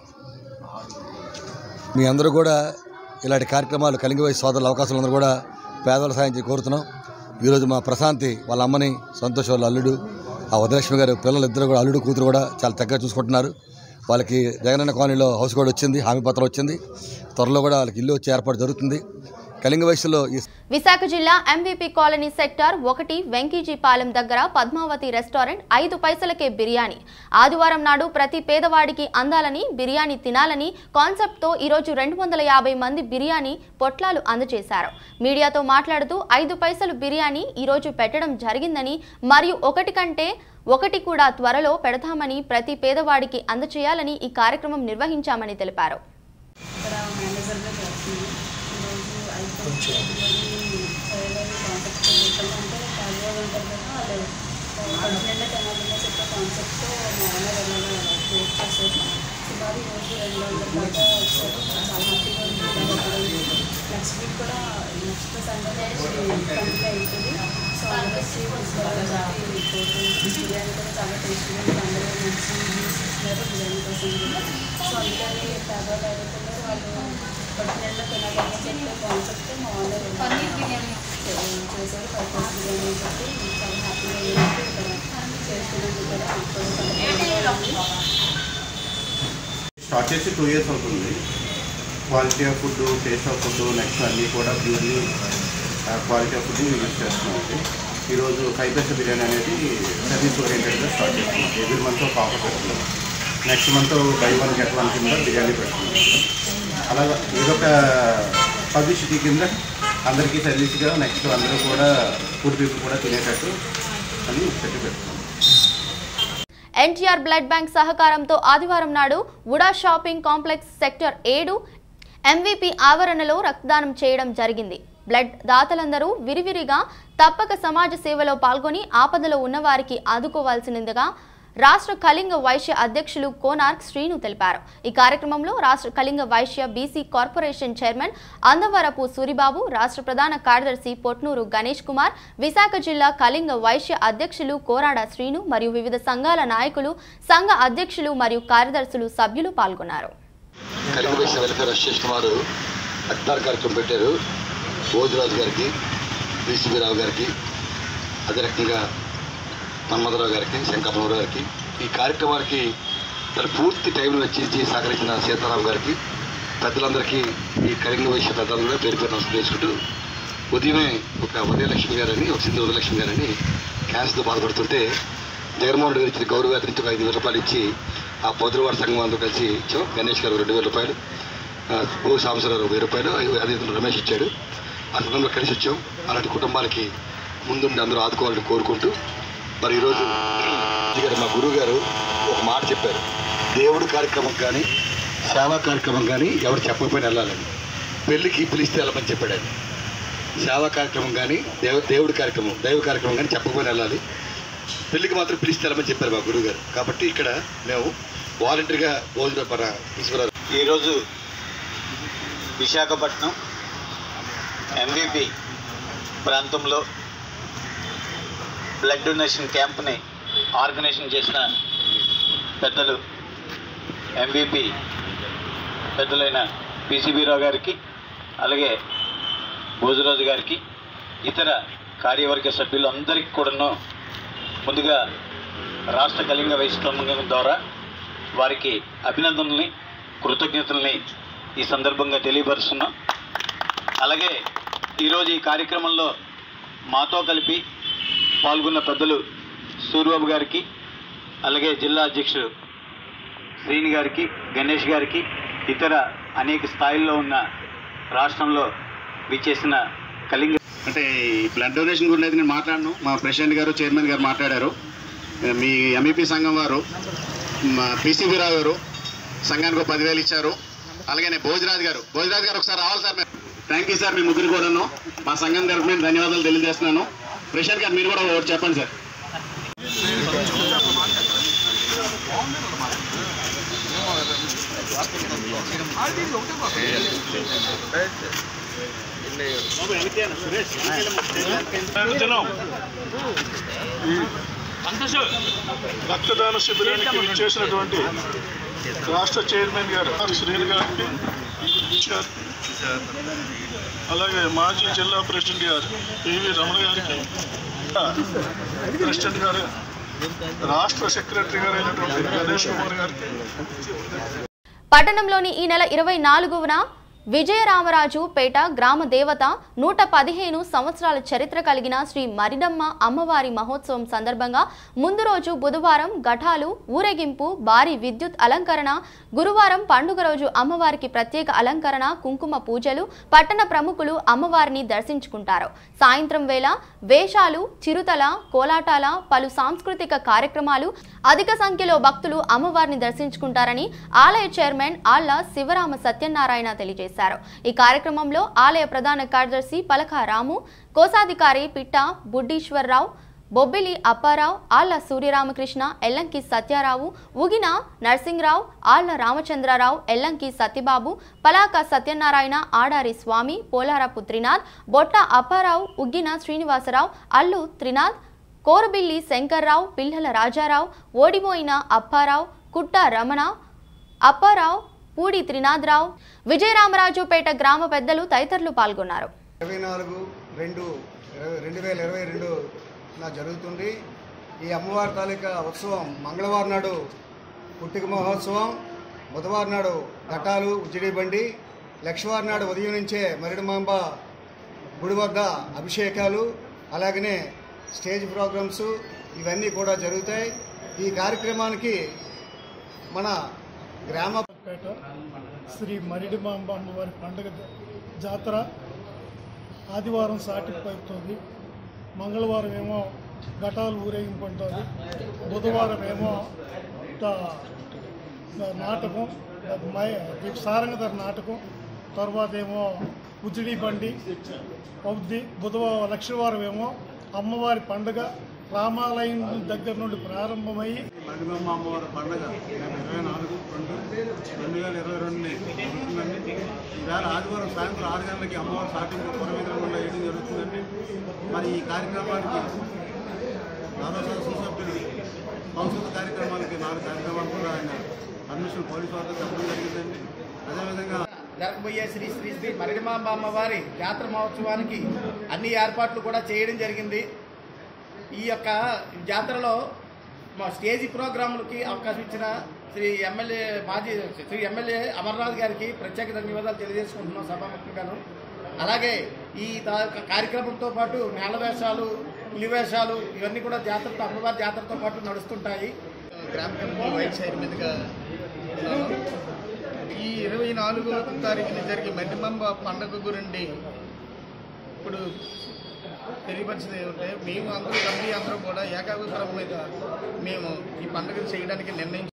మీ అందరూ కూడా ఇలాంటి కార్యక్రమాలు కలిగి వయసు సోదరుల అవకాశాలు అందరూ కూడా పేదవాళ్ళ సాయం చేసి కోరుతున్నాం ఈరోజు మా ప్రశాంతి వాళ్ళ అమ్మని సంతోష్ వాళ్ళ అల్లుడు ఆ ఉదయలక్ష్మి గారు పిల్లలు ఇద్దరు కూడా అల్లుడు కూతురు కూడా చాలా చక్కగా చూసుకుంటున్నారు వాళ్ళకి జగనన్న కాలనీలో హౌస్ కూడా వచ్చింది హామీ పత్రం వచ్చింది త్వరలో కూడా వాళ్ళకి ఇల్లు వచ్చే ఏర్పాటు జరుగుతుంది కళింగ వయసులో ఈ విశాఖ జిల్లా ఎంవీపీ కాలనీ సెక్టార్ ఒకటి వెంకీజీపాలెం దగ్గర పద్మావతి రెస్టారెంట్ ఐదు పైసలకే బిర్యానీ ఆదివారం నాడు ప్రతి పేదవాడికి అందాలని బిర్యానీ తినాలని కాన్సెప్ట్తో ఈరోజు రెండు వందల యాభై మంది బిర్యానీ పొట్లాలు అందజేశారు మీడియాతో మాట్లాడుతూ ఐదు పైసలు బిర్యానీ ఈరోజు పెట్టడం జరిగిందని మరియు ఒకటి కంటే ఒకటి కూడా త్వరలో పెడతామని ప్రతి పేదవాడికి అందజేయాలని ఈ కార్యక్రమం నిర్వహించామని తెలిపారు ఇక్కడ మేనేజర్గా చేస్తున్నాను ఈరోజు అయిపోయింది కాన్సెప్ట్ చెప్పాలంటే క్యాజువల్ ఉంటుంది కదా అదే పన్నెండు తినాలనే చెప్పే కాన్సెప్ట్తో మా ఓనర్ అలాగా క్రియేట్ చేశారు సుమారు ఈరోజు రెండు వందల దాకా వచ్చారు చాలా హ్యాపీగా ఉంది నెక్స్ట్ వీక్ కూడా నెక్స్ట్ సండే కంప్లీట్ అవుతుంది సో అందరూ వచ్చి తీసుకోవాలి బిర్యానీ కూడా చాలా టేస్టీగా ఉంది అందరూ మంచి న్యూస్ ఇస్తున్నారు బిర్యానీ కోసం కూడా సో అందుకని పేదవాళ్ళు ఎవరైతే వాళ్ళు పట్టినెండ తినాలని చెప్పే కాన్సెప్ట్ మా ఓనర్ పన్నీర్ బిర్యానీ చేశారు ఫైవ్ పీస్ బిర్యానీ అని చెప్పి చాలా హ్యాపీగా అయ్యింది ఇక్కడ చేస్తున్నందుకు కూడా ఇప్పుడు స్టార్ట్ చేసి టూ ఇయర్స్ అవుతుంది quality of food taste of food next అన్నీ కూడా purely quality of food use చేస్తున్నామండి ఈరోజు ఫైవ్ పైసా బిర్యానీ అనేది సర్వీస్ ఓరియంటెడ్గా స్టార్ట్ చేస్తున్నాం ఎవ్రీ మంత్ ఒక ఆఫర్ పెడుతున్నాం next month buy one get one కింద బిర్యానీ పెడుతున్నాం అలాగా ఇదొక పబ్లిసిటీ కింద అందరికీ సర్వీస్గా నెక్స్ట్ అందరూ కూడా ఫుడ్ పీపుల్ కూడా తినేటట్టు అని పెట్టి పెడుతున్నాం ఎన్టీఆర్ బ్లడ్ బ్యాంక్ సహకారంతో ఆదివారం నాడు వుడా షాపింగ్ కాంప్లెక్స్ సెక్టర్ ఏడు ఎంవీపీ ఆవరణలో రక్తదానం చేయడం జరిగింది బ్లడ్ దాతలందరూ విరివిరిగా తప్పక సమాజ సేవలో పాల్గొని ఆపదలో ఉన్నవారికి ఆదుకోవాల్సిందిగా రాష్ట్ర కళింగ వైశ్య అధ్యక్షులు కోనార్క్ శ్రీను తెలిపారు ఈ కార్యక్రమంలో రాష్ట్ర Kalinga Vysya BC corporation chairman Andavarapu Suribabu రాష్ట్ర ప్రధాన కార్యదర్శి పొట్నూరు గణేష్ కుమార్ విశాఖ జిల్లా కళింగ వైశ్య అధ్యక్షులు కోరాడ శ్రీను మరియు వివిధ సంఘాల నాయకులు సంఘ అధ్యక్షులు మరియు కార్యదర్శులు సభ్యులు పాల్గొన్నారు కలిగి వైశ్య వెల్ఫేర్ అసోసియేషన్ వారు రక్తదాన కార్యక్రమం పెట్టారు భోజరాజు గారికి బీసీబీ రావు గారికి అదే రకంగా మన్మధరావు గారికి శంకరరావు గారికి ఈ కార్యక్రమానికి తన పూర్తి టైంలో వెచ్చించి సహకరించిన సీతారాం గారికి పెద్దలందరికీ ఈ కలింగ వైశ్య పెద్దలందరూ పేరు పేరు నమస్కారం చేసుకుంటూ ఉదయమే ఒక ఉదయలక్ష్మి గారని ఒక సింధు ఉదయలక్ష్మి గారని క్యాన్సర్తో బాధపడుతుంటే జగన్మోహన్ రెడ్డి గారు ఇచ్చిన గౌరవ వేతన నుంచి ఒక ఐదు వేల రూపాయలు ఇచ్చి ఆ పొద్దువారి సంఘం అందరూ కలిసి ఇచ్చాం గణేష్ గారు రెండు వేల రూపాయలు ఆ, భూ సాంబశివరావు వెయ్యి రూపాయలు ఐదు- అదే విధంగా రమేష్ ఇచ్చాడు ఆ సందర్భంలో కలిసి వచ్చాం అలాంటి కుటుంబాలకి ముందుండి అందరూ ఆదుకోవాలని కోరుకుంటూ మరి ఈరోజు గారు మా గురువు గారు ఒక మాట చెప్పారు దేవుడు కార్యక్రమం కానీ సేవా కార్యక్రమం కానీ ఎవరు చెప్పకపోయినా వెళ్ళాలని పెళ్ళికి పిలిస్తే వెళ్ళమని చెప్పాడు ఆయన సేవా కార్యక్రమం కానీ దేవ దేవుడి కార్యక్రమం దైవ కార్యక్రమం కానీ చెప్పకపోయినా వెళ్ళాలి పెళ్ళికి మాత్రం పిలిస్తే వెళ్ళమని చెప్పారు మా గురువు గారు కాబట్టి ఇక్కడ మేము వాలంటరీగా భోజనం మన తీసుకున్నారు ఈరోజు విశాఖపట్నం ఎంవిపి ప్రాంతంలో బ్లడ్ డొనేషన్ క్యాంప్ని ఆర్గనైజేషన్ చేసిన పెద్దలు ఎంవిపి పెద్దలైన పిసిబి రావు గారికి అలాగే భోజరాజు గారికి ఇతర కార్యవర్గ సభ్యులందరికీ కూడాను ముందుగా రాష్ట్ర కళింగ వైశ్రమం ద్వారా వారికి అభినందనల్ని కృతజ్ఞతల్ని ఈ సందర్భంగా తెలియపరుస్తున్నాం అలాగే ఈరోజు ఈ కార్యక్రమంలో మాతో కలిపి పాల్గొన్న పెద్దలు సూర్యబాబు గారికి అలాగే జిల్లా అధ్యక్షుడు శ్రీని గారికి గణేష్ గారికి ఇతర అనేక స్థాయిల్లో ఉన్న రాష్ట్రంలో విచ్చేసిన కళింగ అంటే ఈ బ్లడ్ డొనేషన్ గురించి అయితే నేను మాట్లాడను మా ప్రెసిడెంట్ గారు చైర్మన్ గారు మాట్లాడారు మీ ఎంఈపీ సంఘం వారు మా పీసీబీ రావు గారు సంఘానికి ఒక పదివేలు ఇచ్చారు అలాగే నేను భోజరాజ్ గారు భోజరాజ్ గారు ఒకసారి రావాలి సార్ థ్యాంక్ యూ సార్ మీ ముగ్గురు కూడాను మా సంఘం తరఫున నేను ధన్యవాదాలు తెలియజేస్తున్నాను ప్రెసిడెంట్ గారు మీరు కూడా ఒకటి చెప్పండి సార్ దినం ఈ రక్తదాన శిబిరానికి చేసినటువంటి రాష్ట్ర చైర్మన్ గారు శ్రీని గారికి ఇచ్చారు అలాగే మాజీ జిల్లా ప్రెసిడెంట్ గారు పివి రమణ గారికి ప్రెసిడెంట్ గారు రాష్ట్ర సెక్రటరీ గారు అయినటువంటి గణేష్ కుమార్ గారికి పట్టణంలోని ఈ నెల ఇరవై నాలుగున విజయరామరాజు పేట గ్రామ దేవత నూట పదిహేను సంవత్సరాల చరిత్ర కలిగిన శ్రీ మరిడమ్మ అమ్మవారి మహోత్సవం సందర్భంగా ముందు రోజు బుధవారం ఘటాలు ఊరేగింపు భారీ విద్యుత్ అలంకరణ గురువారం పండుగ రోజు అమ్మవారికి ప్రత్యేక అలంకరణ కుంకుమ పూజలు పట్టణ ప్రముఖులు అమ్మవారిని దర్శించుకుంటారు సాయంత్రం వేళ వేషాలు చిరుతల కోలాటాల పలు సాంస్కృతిక కార్యక్రమాలు అధిక సంఖ్యలో భక్తులు అమ్మవారిని దర్శించుకుంటారని ఆలయ చైర్మన్ ఆళ్ల శివరామ సత్యనారాయణ తెలియజేశారు ఈ కార్యక్రమంలో ఆలయ ప్రధాన కార్యదర్శి పలక రాము కోశాధికారి పిట్ట బుడ్డీశ్వరరావు బొబ్బిలి అప్పారావు ఆళ్ల సూర్యరామకృష్ణ ఎల్లంకి సత్యారావు ఉగిన నర్సింగ్రావు ఆళ్ల రామచంద్రరావు ఎల్లంకి సత్యబాబు పలాక సత్యనారాయణ ఆడారి స్వామి పోలారపు త్రినాథ్ బొట్ట అప్పారావు ఉగ్గిన శ్రీనివాసరావు అల్లు త్రినాథ్ కోరబిల్లి శంకర్రావు పిల్లల రాజారావు ఓడిపోయిన అప్పారావు కుట్ట రమణ అప్పారావు పూడి త్రినాథరావు విజయరామరాజుపేట గ్రామ పెద్దలు తదితరులు పాల్గొన్నారు ఇరవై నాలుగు రెండు ఇరవై రెండు వేల ఇరవై రెండు నా జరుగుతుంది ఈ అమ్మవారి తాలూకా ఉత్సవం మంగళవారం నాడు పుట్టిక మహోత్సవం బుధవారం నాడు ఘటాలు ఉజ్జిడి బండి లక్షవారం నాడు ఉదయం నుంచే మరిడిమాంబ గుడి వద్ద అభిషేకాలు అలాగనే స్టేజ్ ప్రోగ్రామ్స్ ఇవన్నీ కూడా జరుగుతాయి ఈ కార్యక్రమానికి మన గ్రామ పేట శ్రీ మరిడిమాంబ అమ్మవారి పండుగ జాతర ఆదివారం సాటికి పడుతుంది మంగళవారం ఏమో ఘటాలు ఊరేగింపు ఉంటుంది బుధవారం ఏమో త- త- నాటకం అది మై సారంగధర నాటకం తర్వాత ఏమో ఉజిడి బండి అవుద్ది బుధవారం లక్షవారం ఏమో అమ్మవారి పండుగ రామాలయం దగ్గర నుండి ప్రారంభమై మడిబొమ్మ అమ్మవారి పండుగ రేపు ఇరవై నాలుగు రెండు రెండు వేల ఇరవై రెండుని జరుగుతుందండి ఈవేళ ఆదివారం సాయంత్రం ఆరు గంటలకి అమ్మవారి సాటింపు పురవీధుల గుండా వేయడం జరుగుతుందండి మరి ఈ కార్యక్రమానికి దాదాపు సుసభ్యులు సంస్కృత కార్యక్రమాలకి నాలుగు కార్యక్రమాలు కూడా ఆయన పర్మిషన్ పోలీసు వారితో చెప్పడం జరిగిందండి అదేవిధంగా జరగబోయే శ్రీ శ్రీ శ్రీ మరిడిమాంబ అమ్మవారి జాతర మహోత్సవానికి అన్ని ఏర్పాట్లు కూడా చేయడం జరిగింది ఈ యొక్క జాతరలో మా స్టేజీ ప్రోగ్రాములకి అవకాశం ఇచ్చిన శ్రీ ఎమ్మెల్యే మాజీ శ్రీ ఎమ్మెల్యే అమర్నాథ్ గారికి ప్రత్యేక ధన్యవాదాలు తెలియజేసుకుంటున్నాం సభాముఖంగాను అలాగే ఈ తా- కార్యక్రమంతో పాటు నేల వేషాలు పులి వేషాలు ఇవన్నీ కూడా జాతరతో అమ్మవారి జాతరతో పాటు నడుస్తుంటాయి గ్రామ కమిటీ వైస్ చైర్మన్గా ఉన్నాను ఈ ఇరవై నాలుగో తారీఖున జరిగే మధ్యమంబ పండుగ గురించి ఇప్పుడు తెలియపరిచింది ఏమంటే మేము అందరూ కమిటీ అందరూ కూడా ఏకాభిప్రాయం మీద మేము ఈ పండుగ చేయడానికి నిర్ణయించాం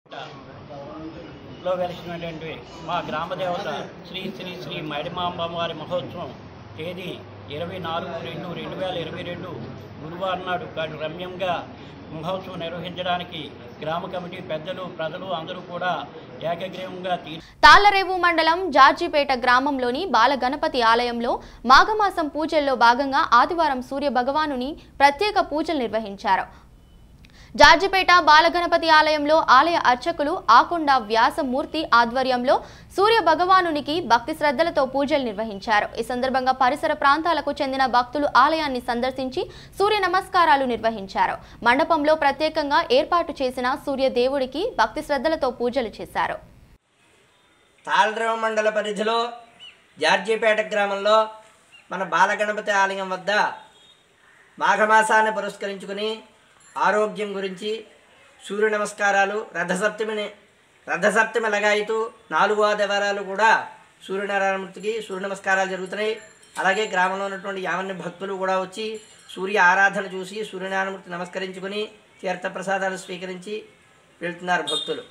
లో వెలిసినటువంటి మా గ్రామ దేవత శ్రీ శ్రీ శ్రీ మైడిమాంబమ్మ వారి మహోత్సవం తేదీ ఇరవై నాలుగు రెండు రెండు వేల ఇరవై రెండు గురువారం నాడు కాదు రమ్యంగా మహోత్సవం నిర్వహించడానికి గ్రామ కమిటీ పెద్దలు ప్రజలు అందరూ కూడా ఏకగ్రీవంగా తీర్చి తాళ్లరేవు మండలం జార్జిపేట గ్రామంలోని బాల గణపతి ఆలయంలో మాఘమాసం పూజల్లో భాగంగా ఆదివారం సూర్య భగవానుని ప్రత్యేక పూజలు నిర్వహించారు జార్జిపేట బాలగణపతి ఆలయంలో ఆలయ అర్చకులు ఆకొండ వ్యాసమూర్తి ఆధ్వర్యంలో సూర్య భగవానునికి భక్తి శ్రద్ధలతో పూజలు నిర్వహించారు ఈ సందర్భంగా పరిసర ప్రాంతాలకు చెందిన భక్తులు ఆలయాన్ని సందర్శించి సూర్య నమస్కారాలు నిర్వహించారు మండపంలో ప్రత్యేకంగా ఏర్పాటు చేసిన సూర్య దేవుడికి భక్తి శ్రద్ధలతో పూజలు చేశారు తాళరేవ మండల పరిధిలో జార్జీపేట గ్రామంలో మన బాలగణపతి ఆలయం వద్ద మాఘమాసాన్ని పురస్కరించుకుని ఆరోగ్యం గురించి సూర్య నమస్కారాలు రథసప్తమిని రథసప్తమి లగాయితూ నాలుగు ఆదివారాలు కూడా సూర్యనారాయణమూర్తికి సూర్య నమస్కారాలు జరుగుతున్నాయి అలాగే గ్రామంలో ఉన్నటువంటి యావన్ని భక్తులు కూడా వచ్చి సూర్య ఆరాధన చూసి సూర్యనారాయణమూర్తి నమస్కరించుకుని తీర్థప్రసాదాలు స్వీకరించి వెళ్తున్నారు భక్తులు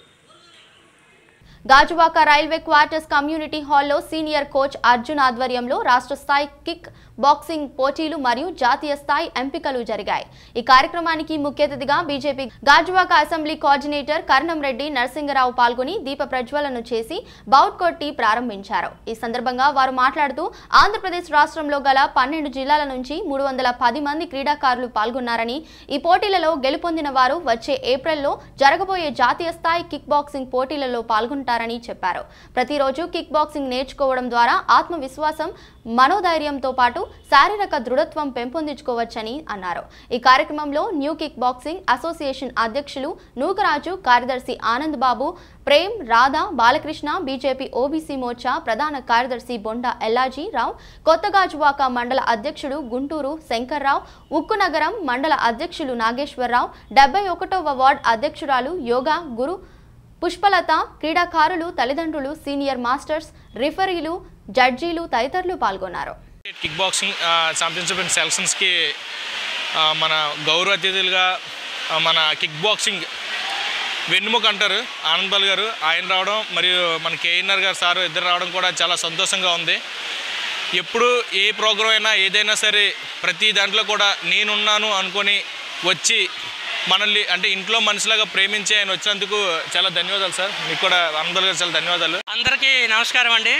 గాజువాక రైల్వే క్వార్టర్స్ కమ్యూనిటీ హాల్లో సీనియర్ కోచ్ అర్జున్ ఆధ్వర్యంలో రాష్ట్ర స్థాయి కిక్ బాక్సింగ్ పోటీలు మరియు జాతీయ స్థాయి ఎంపికలు జరిగాయి ఈ కార్యక్రమానికి ముఖ్య అతిథిగా BJP Gajuwaka assembly coordinator Karnam Reddy Narasingarao పాల్గొని దీప ప్రజ్వలన చేసి బౌట్ కొట్టి ప్రారంభించారు ఈ సందర్భంగా వారు మాట్లాడుతూ ఆంధ్రప్రదేశ్ రాష్ట్రంలో గల పన్నెండు జిల్లాల నుంచి మూడు వందల పది మంది క్రీడాకారులు పాల్గొన్నారని ఈ పోటీలలో గెలుపొందిన వారు వచ్చే ఏప్రిల్లో జరగబోయే జాతీయ స్థాయి కిక్ బాక్సింగ్ పోటీలలో పాల్గొంటారని చెప్పారు ప్రతిరోజు కిక్ బాక్సింగ్ నేర్చుకోవడం ద్వారా ఆత్మవిశ్వాసం మనోధైర్యంతో పాటు శారీరక దృఢత్వం పెంపొందించుకోవచ్చని అన్నారు ఈ కార్యక్రమంలో న్యూ కిక్ బాక్సింగ్ అసోసియేషన్ అధ్యక్షులు నూకరాజు కార్యదర్శి ఆనంద్ బాబు ప్రేమ్ రాధా బాలకృష్ణ బీజేపీ ఓబీసీ మోర్చా ప్రధాన కార్యదర్శి బొండా ఎల్లాజీ రావు కొత్తగాజువాక మండల అధ్యక్షుడు గుంటూరు శంకర్రావు ఉక్కునగరం మండల అధ్యక్షులు నాగేశ్వరరావు డెబ్బై ఒకటవ వార్డ్ అధ్యక్షురాలు యోగా గురు పుష్పలత క్రీడాకారులు తల్లిదండ్రులు సీనియర్ మాస్టర్స్ రిఫరీలు జడ్జీలు తదితరులు పాల్గొన్నారు కిక్ బాక్సింగ్ ఆ, ఛాంపియన్షిప్ అండ్ సెలక్షన్స్కి ఆ, మన గౌరవ అతిథులుగా ఆ, మన కిక్ బాక్సింగ్ వెన్నుముక అంటారు ఆనంద్ బాల్ గారు ఆయన రావడం మరియు మన కేఎన్ఆర్ గారు సారు ఇద్దరు రావడం కూడా చాలా సంతోషంగా ఉంది ఎప్పుడు ఏ ప్రోగ్రాం అయినా ఏదైనా సరే ప్రతి దాంట్లో కూడా నేనున్నాను అనుకొని వచ్చి మనల్ని అంటే ఇంట్లో మనిషిలాగా ప్రేమించి ఆయన వచ్చినందుకు చాలా ధన్యవాదాలు సార్ మీకు కూడా ఆనంద్ బాల్ గారు చాలా ధన్యవాదాలు అందరికీ నమస్కారం అండి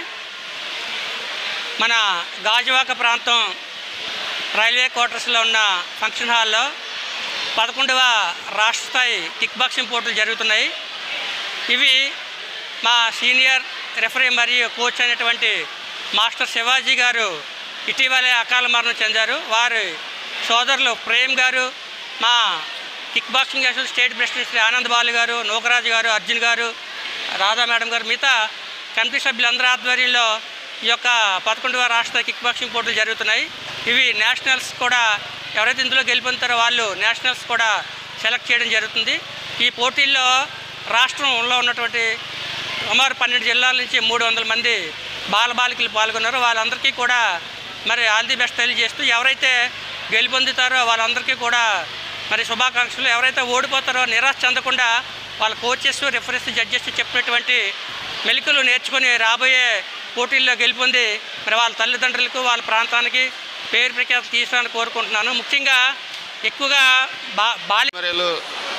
మన గాజువాక ప్రాంతం రైల్వే క్వార్టర్స్లో ఉన్న ఫంక్షన్ హాల్లో పదకొండవ రాష్ట్ర స్థాయి కిక్ బాక్సింగ్ పోటీలు జరుగుతున్నాయి ఇవి మా సీనియర్ రెఫరీ మరియు కోచ్ అయినటువంటి మాస్టర్ శివాజీ గారు ఇటీవలే అకాల మరణం చెందారు వారి సోదరులు ప్రేమ్ గారు మా kick boxing association state president Shri Anand Balu garu Nookaraju గారు అర్జున్ గారు రాధా మేడం గారు మిగతా కమిటీ సభ్యులందరి ఆధ్వర్యంలో ఈ యొక్క పదకొండవ రాష్ట్ర కిక్ బాక్సింగ్ పోటీలు జరుగుతున్నాయి ఇవి నేషనల్స్ కూడా ఎవరైతే ఇందులో గెలుపొందుతారో వాళ్ళు నేషనల్స్ కూడా సెలెక్ట్ చేయడం జరుగుతుంది ఈ పోటీల్లో రాష్ట్రంలో ఉన్నటువంటి సుమారు పన్నెండు జిల్లాల నుంచి మూడు వందల మంది బాలబాలికలు పాల్గొన్నారు వాళ్ళందరికీ కూడా మరి ఆల్ ది బెస్ట్ తెలియజేస్తూ ఎవరైతే గెలుపొందుతారో వాళ్ళందరికీ కూడా మరి శుభాకాంక్షలు ఎవరైతే ఓడిపోతారో నిరాశ చెందకుండా వాళ్ళ కోచెస్ రిఫరెన్స్ జడ్జెస్ చెప్పినటువంటి మెలికలు నేర్చుకొని రాబోయే పోటీల్లో గెలుపొంది మరి వాళ్ళ తల్లిదండ్రులకు వాళ్ళ ప్రాంతానికి పేరు ప్రఖ్యాతి తీసుకోవాలని కోరుకుంటున్నాను ముఖ్యంగా ఎక్కువగా బా బాలి మరేలు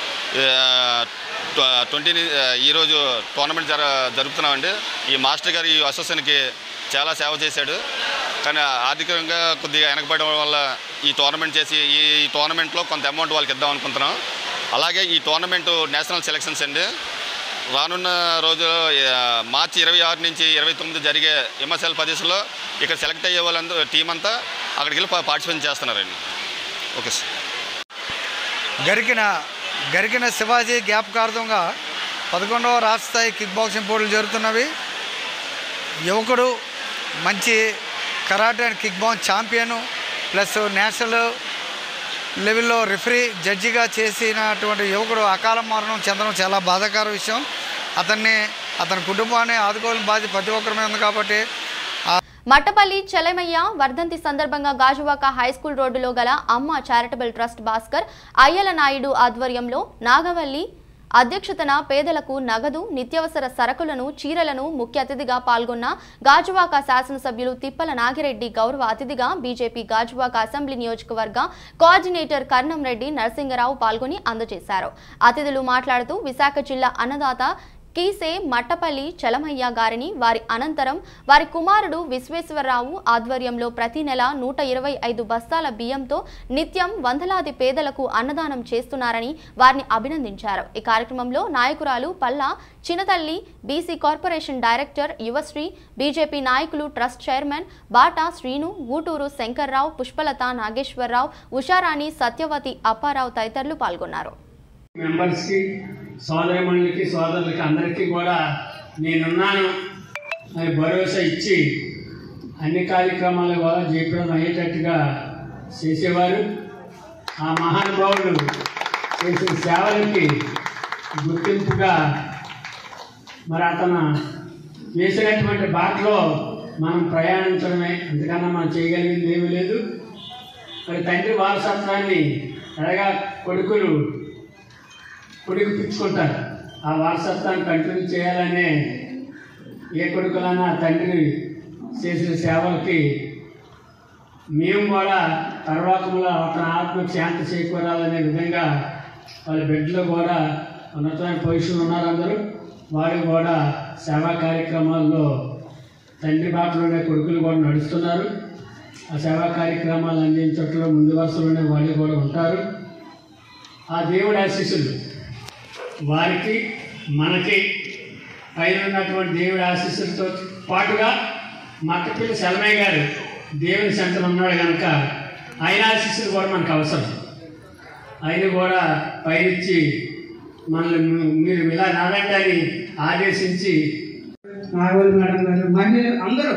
ట్వంటీ ఈరోజు టోర్నమెంట్ జర జరుపుతున్నామండి ఈ మాస్టర్ గారు ఈ అసోసియేషన్కి చాలా సేవ చేశాడు కానీ ఆర్థికంగా కొద్దిగా వెనకబడడం వల్ల ఈ టోర్నమెంట్ చేసి ఈ టోర్నమెంట్లో కొంత అమౌంట్ వాళ్ళకి ఇద్దాం అనుకుంటున్నాం అలాగే ఈ టోర్నమెంట్ నేషనల్ సెలక్షన్స్ అండి రానున్న రోజు మార్చి ఇరవై ఆరు నుంచి ఇరవై తొమ్మిది జరిగే ఎంఎస్ఎల్ ప్రదేశ్లో ఇక్కడ సెలెక్ట్ అయ్యే వాళ్ళందరూ టీం అంతా అక్కడికి వెళ్ళి పార్టిసిపేట్ చేస్తున్నారండి ఓకే సార్ గరికిన గరికిన శివాజీ జ్ఞాపకార్థంగా పదకొండవ రాష్ట్ర స్థాయి కిక్ బాక్సింగ్ పోటీలు జరుగుతున్నవి యువకుడు మంచి karate and kick box champion plus national లెవెల్లో రిఫరీ జడ్జిగా చేసినటువంటి యువకుడు అకాల మరణం చెందడం చాలా బాధాకర విషయం అతన్ని అతని కుటుంబాన్ని ఆదుకోవాలని బాధ్యత ప్రతి ఒక్కరి మీద ఉంది కాబట్టి మట్టపల్లి చెలమయ్య వర్ధంతి సందర్భంగా గాజువాక హై స్కూల్ రోడ్డులో గల అమ్మ చారిటబుల్ ట్రస్ట్ భాస్కర్ అయ్యల నాయుడు ఆధ్వర్యంలో నాగవల్లి అధ్యక్షతన పేదలకు నగదు నిత్యావసర సరకులను చీరలను ముఖ్య అతిథిగా పాల్గొన్న గాజువాక శాసనసభ్యులు తిప్పల నాగిరెడ్డి గౌరవ అతిథిగా బీజేపీ గాజువాక అసెంబ్లీ నియోజకవర్గ కోఆర్డినేటర్ కర్ణం రెడ్డి నరసింగరావు పాల్గొని అందజేశారు అతిథులు మాట్లాడుతూ విశాఖ జిల్లా అన్నదాత కీసే మట్టపల్లి చలమయ్య గారిని వారి అనంతరం వారి కుమారుడు విశ్వేశ్వరరావు ఆధ్వర్యంలో ప్రతి నెల నూట ఇరవై ఐదు బస్తాల బియ్యంతో నిత్యం వందలాది పేదలకు అన్నదానం చేస్తున్నారని వారిని అభినందించారు ఈ కార్యక్రమంలో నాయకురాలు Palla Chinathalli BC corporation director Yuvasri BJP నాయకులు ట్రస్ట్ చైర్మన్ బాటా శ్రీను గూటూరు శంకర్రావు పుష్పలత నాగేశ్వరరావు ఉషారాణి సత్యవతి అప్పారావు తదితరులు పాల్గొన్నారు మెంబర్స్కి సోదరిమణులకి సోదరులకి అందరికీ కూడా నేనున్నాను అని భరోసా ఇచ్చి అన్ని కార్యక్రమాలు కూడా జయప్రదం అయ్యేటట్టుగా చేసేవారు ఆ మహానుభావుడు చేసిన సేవలకి గుర్తింపుగా మరి అతను వేసినటువంటి బాటలో మనం ప్రయాణించడమే అంతకన్నా మనం చేయగలిగింది ఏమీ లేదు మరి తండ్రి వారసత్వాన్ని ఎలాగా కొడుకులు కొడుకు పిచ్చుకుంటారు ఆ వారసత్వాన్ని కంటిన్యూ చేయాలనే ఏ కొడుకులైనా తండ్రి చేసిన సేవలకి మేము కూడా పరలోకంలో అతని ఆత్మకు శాంతి చేకూరాలనే విధంగా వాళ్ళ బిడ్డలు కూడా ఉన్నతమైన పొజిషన్ ఉన్నారు అందరూ వారు కూడా సేవా కార్యక్రమాల్లో తండ్రి బాటలోనే కొడుకులు కూడా నడుస్తున్నారు ఆ సేవా కార్యక్రమాలు అందించట్లో ముందు వరుసలోనే వాళ్ళు కూడా ఉంటారు ఆ దేవుడి ఆశీస్సులు వారికి మనకి పైన ఉన్నటువంటి దేవుడి ఆశీస్సులతో పాటుగా మక్కపిల్లి శలమయ్య గారు దేవుని సెంటర్ ఉన్నాడు కనుక ఆయన ఆశీస్సులు కూడా మనకు అవసరం ఆయన కూడా పైనుంచి మనల్ని మీ- మీరు ఇలా నాదండి అని ఆదేశించి నాగవల్లి మేడం గారు మళ్ళీ అందరూ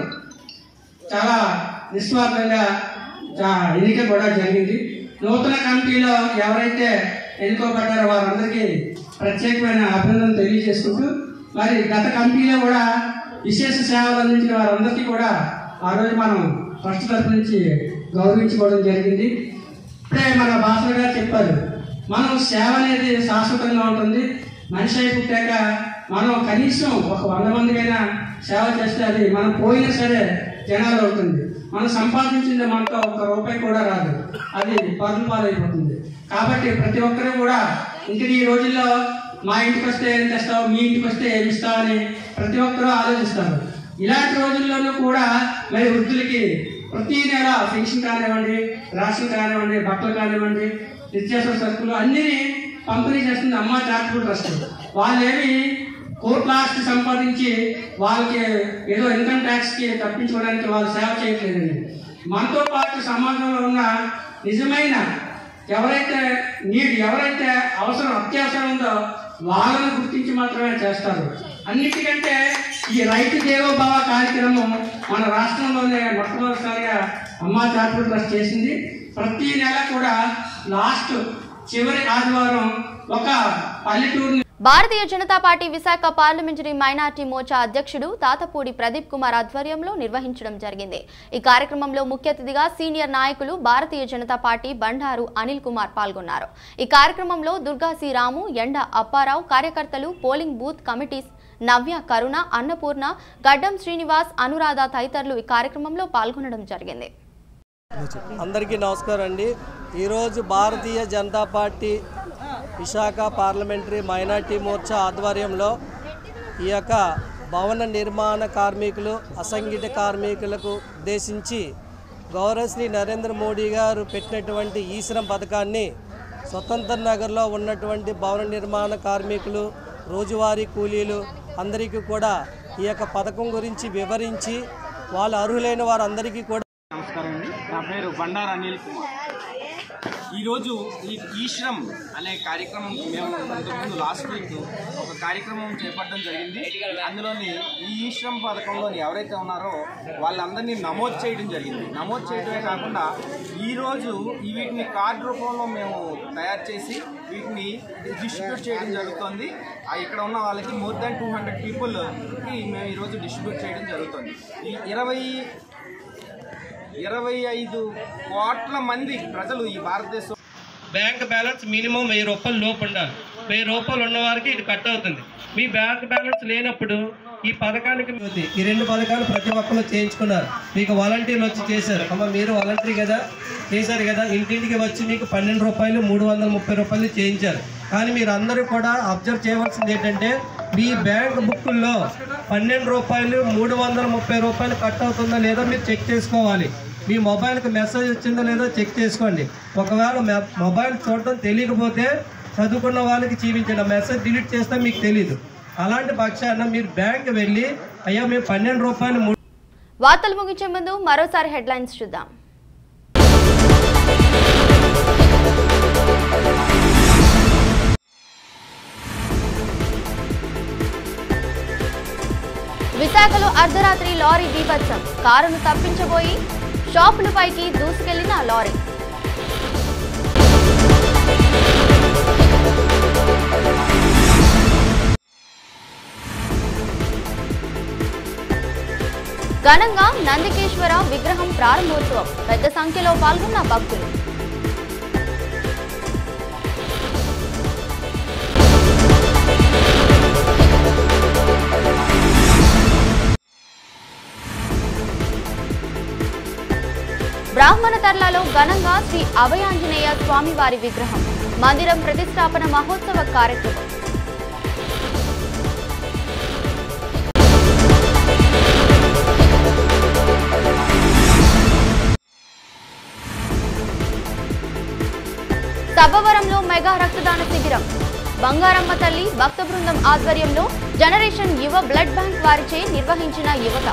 చాలా నిస్వార్థంగా చా- ఎన్నిక కూడా జరిగింది నూతన కమిటీలో ఎవరైతే ఎన్నుకోబడ్డారో వారందరికీ ప్రత్యేకమైన అభినందనలు తెలియజేసుకుంటూ మరి గత కమిటీలో కూడా విశేష సేవలు అందించిన వారందరికీ కూడా ఆ రోజు మనం ఫస్ట్ తరఫు నుంచి గౌరవించుకోవడం జరిగింది ఇప్పుడే మన భాస్కర్ గారు చెప్పారు మనం సేవ అనేది శాశ్వతంగా ఉంటుంది మనిషి అయి పుట్టాక మనం కనీసం ఒక వంద మందికైనా సేవ చేస్తే అది మనం పోయినా సరే జనాలు అవుతుంది మనం సంపాదించింది మనతో ఒక రూపాయి కూడా రాదు అది పరులు పాలైపోతుంది కాబట్టి ప్రతి ఒక్కరూ కూడా ఇంక ఈ రోజుల్లో మా ఇంటికి వస్తే ఏం తెస్తావు మీ ఇంటికి వస్తే ఏమి ఇస్తావు అని ప్రతి ఒక్కరూ ఆలోచిస్తారు ఇలాంటి రోజుల్లోనూ కూడా మరి వృద్ధులకి ప్రతి నెల పెన్షన్ కానివ్వండి రేషన్ కానివ్వండి బట్టలు కానివ్వండి నిత్యావసర సరుకులు అన్ని పంపిణీ చేస్తుంది అమ్మ చారిటబుల్ ట్రస్ట్ వాళ్ళేమి కోట్ల ఆస్తి సంపాదించి వాళ్ళకి ఏదో ఇన్కమ్ ట్యాక్స్ కి తప్పించుకోవడానికి వాళ్ళు సేవ చేయట్లేదండి మనతో పాటు సమాజంలో ఉన్న నిజమైన ఎవరైతే నీడ్ ఎవరైతే అవసరం అత్యవసరం ఉందో వాళ్ళని గుర్తించి మాత్రమే చేస్తారు అన్నిటికంటే ఈ రైతు దేవోభావ కార్యక్రమం మన రాష్ట్రంలోనే మొట్టమొదటిసారిగా అమ్మా చారిటబుల్ ట్రస్ట్ చేసింది ప్రతి నెల కూడా లాస్ట్ చివరి ఆదివారం ఒక పల్లెటూరు Bharatiya Janata party Visakha parliamentary minority Morcha అధ్యక్షుడు తాతపూడి ప్రదీప్ కుమార్ ఆధ్వర్యంలో నిర్వహించడం జరిగింది ఈ కార్యక్రమంలో ముఖ్య అతిథిగా సీనియర్ నాయకులు భారతీయ జనతా పార్టీ బండారు అనిల్ కుమార్ పాల్గొన్నారు ఈ కార్యక్రమంలో దుర్గా సి రాము ఎండ అప్పారావు కార్యకర్తలు polling booth committees Navya Karuna Annapurna Gaddam Srinivas Anuradha తదితరులు ఈ కార్యక్రమంలో పాల్గొనడం జరిగింది అందరికీ నమస్కారం అండి ఈరోజు Bharatiya Janata party Visakha parliamentary minority Morcha ఆధ్వర్యంలో ఈ యొక్క భవన నిర్మాణ కార్మికులు అసంఘటిత కార్మికులకు ఉద్దేశించి గౌరవశ్రీ నరేంద్ర మోడీ గారు పెట్టినటువంటి ఈ శ్రమ్ పథకాన్ని స్వతంత్ర నగర్లో ఉన్నటువంటి భవన నిర్మాణ కార్మికులు రోజువారీ కూలీలు అందరికీ కూడా ఈ యొక్క పథకం గురించి వివరించి వాళ్ళు అర్హులైన వారందరికీ కూడా నమస్కారం అండి నా పేరు బండారు అనిల్ కుమార్ ఈరోజు ఈ ఈశ్రమ్ అనే కార్యక్రమం మేము ఇంతకుముందు లాస్ట్ వీక్ ఒక కార్యక్రమం చేపట్టడం జరిగింది అందులోని ఈ ఈశ్రమ్ పథకంలోని ఎవరైతే ఉన్నారో వాళ్ళందరినీ నమోదు చేయడం జరిగింది నమోదు చేయడమే కాకుండా ఈరోజు ఈ వీటిని కార్డు రూపంలో మేము తయారు చేసి వీటిని డిస్ట్రిబ్యూట్ చేయడం జరుగుతుంది ఆ ఇక్కడ ఉన్న వాళ్ళకి మోర్ దాన్ టూ హండ్రెడ్ పీపుల్కి మేము ఈరోజు డిస్ట్రిబ్యూట్ చేయడం జరుగుతుంది ఈ ఇరవై ఇరవై ఐదు కోట్ల మంది ప్రజలు ఈ భారతదేశం బ్యాంక్ బ్యాలెన్స్ మినిమం వెయ్యి రూపాయలు లోపు ఉండాలి వెయ్యి రూపాయలు ఉన్న వారికి ఇది కట్ అవుతుంది మీ బ్యాంక్ బ్యాలెన్స్ లేనప్పుడు ఈ పథకానికి ఈ రెండు పథకాలు ప్రతి ఒక్కరు చేయించుకున్నారు మీకు వాలంటీర్లు వచ్చి చేశారు అమ్మ మీరు వాలంటీర్ కదా చేశారు కదా ఇంటింటికి వచ్చి మీకు పన్నెండు రూపాయలు మూడు వందల ముప్పై రూపాయలు చేయించారు కానీ మీరు అందరూ కూడా అబ్జర్వ్ చేయవలసింది ఏంటంటే మీ బ్యాంక్ బుక్కుల్లో పన్నెండు రూపాయలు మూడు వందల ముప్పై రూపాయలు కట్ అవుతుందో లేదో మీరు చెక్ చేసుకోవాలి మీ మొబైల్కి మెసేజ్ వచ్చిందో లేదో చెక్ చేసుకోండి ఒకవేళ మె- మొబైల్ చూడటం తెలియకపోతే చదువుకున్న వాళ్ళకి చూపించండి ఆ మెసేజ్ డిలీట్ చేస్తే మీకు తెలియదు అలాంటి పక్షాన మీరు బ్యాంక్ వెళ్ళి అయ్యా మేము పన్నెండు రూపాయలు మూడు వార్తలు ముగించే ముందు మరోసారి హెడ్లైన్స్ చూద్దాం విశాఖలో అర్ధరాత్రి లారీ బీభత్సం కారును తప్పించబోయి షాపులపైకి దూసుకెళ్లిన లారీ ఘనంగా నందికేశ్వర విగ్రహం ప్రారంభోత్సవం పెద్ద సంఖ్యలో పాల్గొన్న భక్తులు బ్రాహ్మణ తర్లాలో ఘనంగా శ్రీ అభయాంజనేయ స్వామివారి విగ్రహం మందిరం ప్రతిష్టాపన మహోత్సవ కార్యక్రమం సభవరంలో మెగా రక్తదాన శిబిరం బంగారమ్మ తల్లి భక్త బృందం ఆధ్వర్యంలో జనరేషన్ యువ బ్లడ్ బ్యాంక్ వారిచే నిర్వహించిన యువత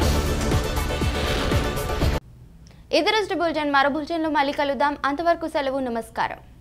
ఇది రోజు బులెటిన్ మరో బులెటిన్లో మళ్ళీ కలుద్దాం అంతవరకు సెలవు నమస్కారం